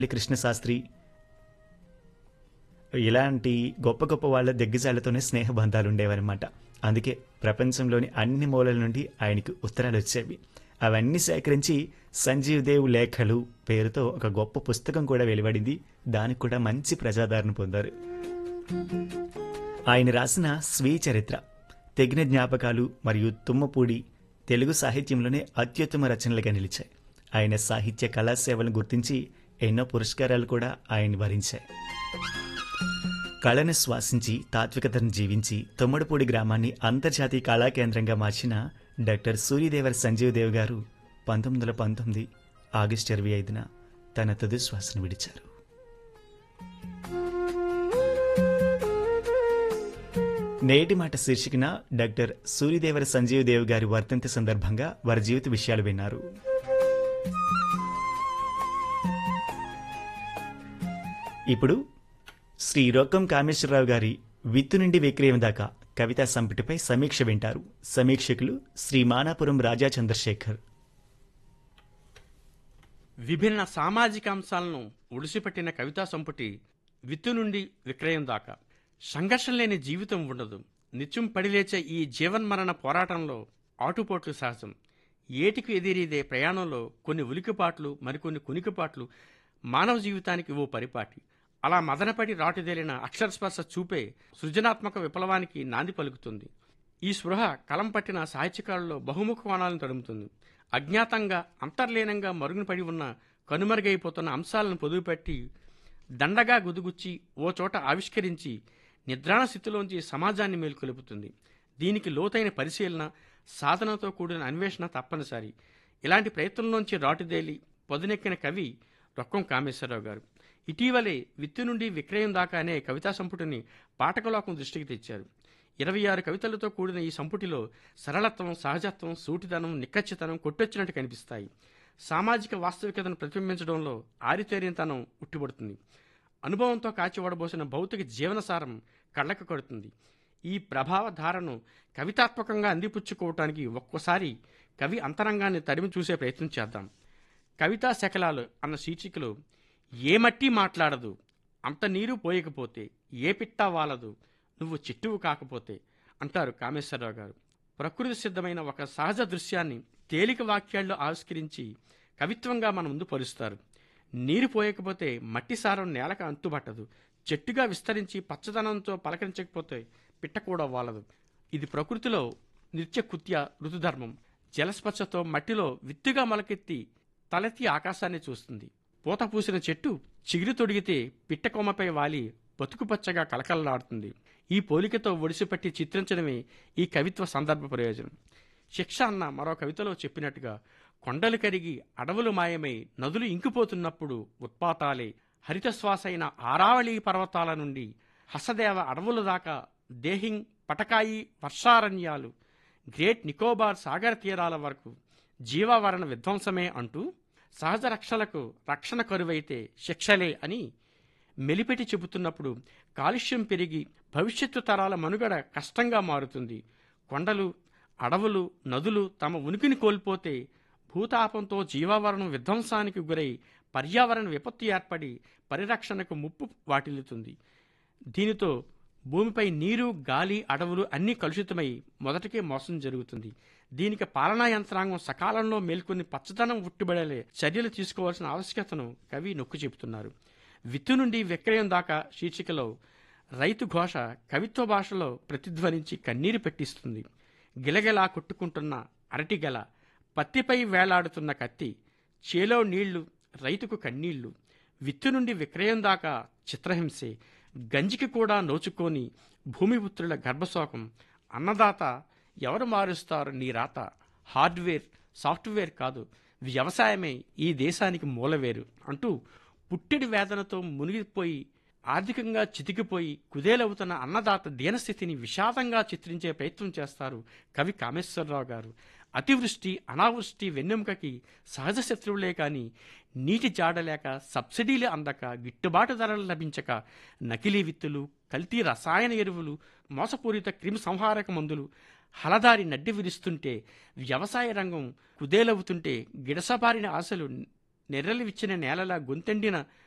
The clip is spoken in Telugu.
కృష్ణశాస్త్రి ఇలాంటి గొప్ప గొప్ప వాళ్ళ దిగ్గజాలతోనే స్నేహ బంధాలు ఉండేవన్నమాట అందుకే ప్రపంచంలోని అన్ని మూలల నుండి ఆయనకు ఉత్తరాలు వచ్చేవి అవన్నీ సేకరించి సంజీవ్ దేవ్ లేఖలు పేరుతో ఒక గొప్ప పుస్తకం కూడా వెలువడింది దానికి కూడా మంచి ప్రజాదరణ పొందారు ఆయన రాసిన స్వీయ చరిత్ర తెగిన జ్ఞాపకాలు మరియు తుమ్మపూడి తెలుగు సాహిత్యంలోనే అత్యుత్తమ రచనలుగా నిలిచాయి ఆయన సాహిత్య కళాసేవలను గుర్తించి ఎన్నో పురస్కారాలు కూడా ఆయన వరించాయి కళను శ్వాసించి తాత్వికతను జీవించి తొమ్మడిపూడి గ్రామాన్ని అంతర్జాతీయ కళా కేంద్రంగా మార్చిన డాక్టర్ సూర్యదేవర్ సంజీవ్ దేవ్ గారు పంతొమ్మిది వందల పంతొమ్మిది ఆగస్టు ఇరవై ఐదున తన తుది శ్వాసను విడిచారు నేటి మాట శీర్షికన డాక్టర్ సూర్యదేవర సంజీవ్ దేవ్ గారి వర్ధంతి సందర్భంగా వారి జీవిత విషయాలు విన్నారు ఇప్పుడు శ్రీ రొక్కం కామేశ్వరరావు గారి విత్తు నుండి విక్రయం దాకా కవితా సంపుటిపై సమీక్ష వింటారు సమీక్షకులు శ్రీ మానాపురం రాజా చంద్రశేఖర్ విభిన్న సామాజిక అంశాలను ఒడిసిపట్టిన కవితా సంపుటి విత్తు నుండి విక్రయం దాకా సంఘర్షణ లేని జీవితం ఉండదు నిత్యం పడిలేచే ఈ జీవన్మరణ పోరాటంలో ఆటుపోట్లు సహజం ఏటికి ఎదిరిదే ప్రయాణంలో కొన్ని ఉలికిపాట్లు మరికొన్ని కునికిపాట్లు మానవ జీవితానికి ఓ పరిపాటి అలా మదనపడి రాటుదేలిన అక్షరస్పర్శ చూపే సృజనాత్మక విప్లవానికి నాంది పలుకుతుంది ఈ స్పృహ కలం పట్టిన సాహిత్యకారుల్లో బహుముఖ కోణాలను తడుముతుంది అజ్ఞాతంగా అంతర్లీనంగా మరుగున పడి ఉన్న కనుమరుగైపోతున్న అంశాలను పొదుపుపెట్టి దండగా గుదుగుచ్చి ఓ చోట ఆవిష్కరించి నిద్రాణ స్థితిలోంచి సమాజాన్ని మేల్కొలుపుతుంది దీనికి లోతైన పరిశీలన సాధనతో కూడిన అన్వేషణ తప్పనిసరి ఇలాంటి ప్రయత్నంలోంచి రాటుదేలి పొదునెక్కిన కవి రొక్కం కామేశ్వరరావు గారు ఇటీవలే విత్తు నుండి విక్రయం దాకా అనే కవితా సంపుటిని పాఠకలోకం దృష్టికి తెచ్చారు ఇరవై ఆరు కవితలతో కూడిన ఈ సంపుటిలో సరళత్వం సహజత్వం సూటిదనం నిక్కచ్చితనం కొట్టొచ్చినట్టు కనిపిస్తాయి సామాజిక వాస్తవికతను ప్రతిబింబించడంలో ఆరితేరినతనం ఉట్టిపడుతుంది అనుభవంతో కాచివడబోసిన భౌతిక జీవనసారం కళ్ళకు కడుతుంది ఈ ప్రభావ ధారను కవితాత్మకంగా అందిపుచ్చుకోవటానికి ఒక్కోసారి కవి అంతరంగాన్ని తరిమి చూసే ప్రయత్నం చేద్దాం కవితా శకలాలు అన్న శీర్షికలో ఏ మట్టి మాట్లాడదు అంత నీరు పోయకపోతే ఏ పిట్టా వాలదు నువ్వు చిట్టువు కాకపోతే అంటారు కామేశ్వరరావు గారు ప్రకృతి సిద్ధమైన ఒక సహజ దృశ్యాన్ని తేలిక వాక్యాల్లో ఆవిష్కరించి కవిత్వంగా మన ముందు పరుస్తారు నీరు పోయకపోతే మట్టి సారం నేలకు అంతుబట్టదు చెట్టుగా విస్తరించి పచ్చదనంతో పలకరించకపోతే పిట్ట కూడా వాలదు ఇది ప్రకృతిలో నిత్య కృత్య ఋతుధర్మం జలస్పర్శతో మట్టిలో విత్తుగా మొలకెత్తి తలెత్తి ఆకాశాన్ని చూస్తుంది పూత పూసిన చెట్టు చిగురు తొడిగితే పిట్ట కొమ్మపై వాలి బతుకుపచ్చగా కలకలలాడుతుంది ఈ పోలికతో ఒడిసిపట్టి చిత్రించడమే ఈ కవిత్వ సందర్భ ప్రయోజనం శిక్ష అన్న మరో కవితలో చెప్పినట్టుగా కొండలు కరిగి అడవులు మాయమై నదులు ఇంకిపోతున్నప్పుడు ఉత్పాతాలే హరితశ్వాసైన ఆరావళి పర్వతాల నుండి హసదేవ అడవుల దాకా దేహింగ్ పటకాయి వర్షారణ్యాలు గ్రేట్ నికోబార్ సాగర తీరాల వరకు జీవావరణ విధ్వంసమే అంటూ సహజ రక్షలకు రక్షణ కరువైతే శిక్షలే అని మెలిపెట్టి చెబుతున్నప్పుడు కాలుష్యం పెరిగి భవిష్యత్తు తరాల మనుగడ కష్టంగా మారుతుంది కొండలు అడవులు నదులు తమ ఉనికిని కోల్పోతే భూతాపంతో జీవావరణం విధ్వంసానికి గురై పర్యావరణ విపత్తు ఏర్పడి పరిరక్షణకు ముప్పు వాటిల్లుతుంది దీనితో భూమిపై నీరు గాలి అడవులు అన్నీ కలుషితమై మొదటికే మోసం జరుగుతుంది దీనికి పాలనా యంత్రాంగం సకాలంలో మేల్కొని పచ్చదనం ఉట్టిబడలే చర్యలు తీసుకోవాల్సిన ఆవశ్యకతను కవి నొక్కి చెబుతున్నారు విత్తు నుండి విక్రయం దాకా శీర్షికలో రైతు ఘోష కవిత్వ భాషలో ప్రతిధ్వనించి కన్నీరు పెట్టిస్తుంది గిలగిలా కొట్టుకుంటున్న అరటిగెల పత్తిపై వేలాడుతున్న కత్తి చేలో నీళ్లు రైతుకు కన్నీళ్లు విత్తు నుండి విక్రయం దాకా చిత్రహింసే గంజికి కూడా నోచుకొని భూమిపుత్రుల గర్భశోకం అన్నదాత ఎవరు మారుస్తారు నీ రాత హార్డ్వేర్ సాఫ్ట్వేర్ కాదు వ్యవసాయమే ఈ దేశానికి మూలవేరు అంటూ పుట్టెడి వేదనతో మునిగిపోయి ఆర్థికంగా చితికిపోయి కుదేలవుతున్న అన్నదాత దీనస్థితిని విషాదంగా చిత్రించే ప్రయత్నం చేస్తారు కవి కామేశ్వరరావు గారు అతివృష్టి అనావృష్టి వెన్నెముకకి సహజ శత్రువులే కాని నీటి జాడలేక సబ్సిడీలు అందక గిట్టుబాటు ధరలు లభించక నకిలీ విత్తులు కల్తీ రసాయన ఎరువులు మోసపూరిత క్రిమి సంహారక మందులు హలదారి నడ్డి విరుస్తుంటే వ్యవసాయ రంగం కుదేలవుతుంటే గిడసబారిన ఆశలు నెర్రలు విచ్చిన నేలలా గొంతెండిన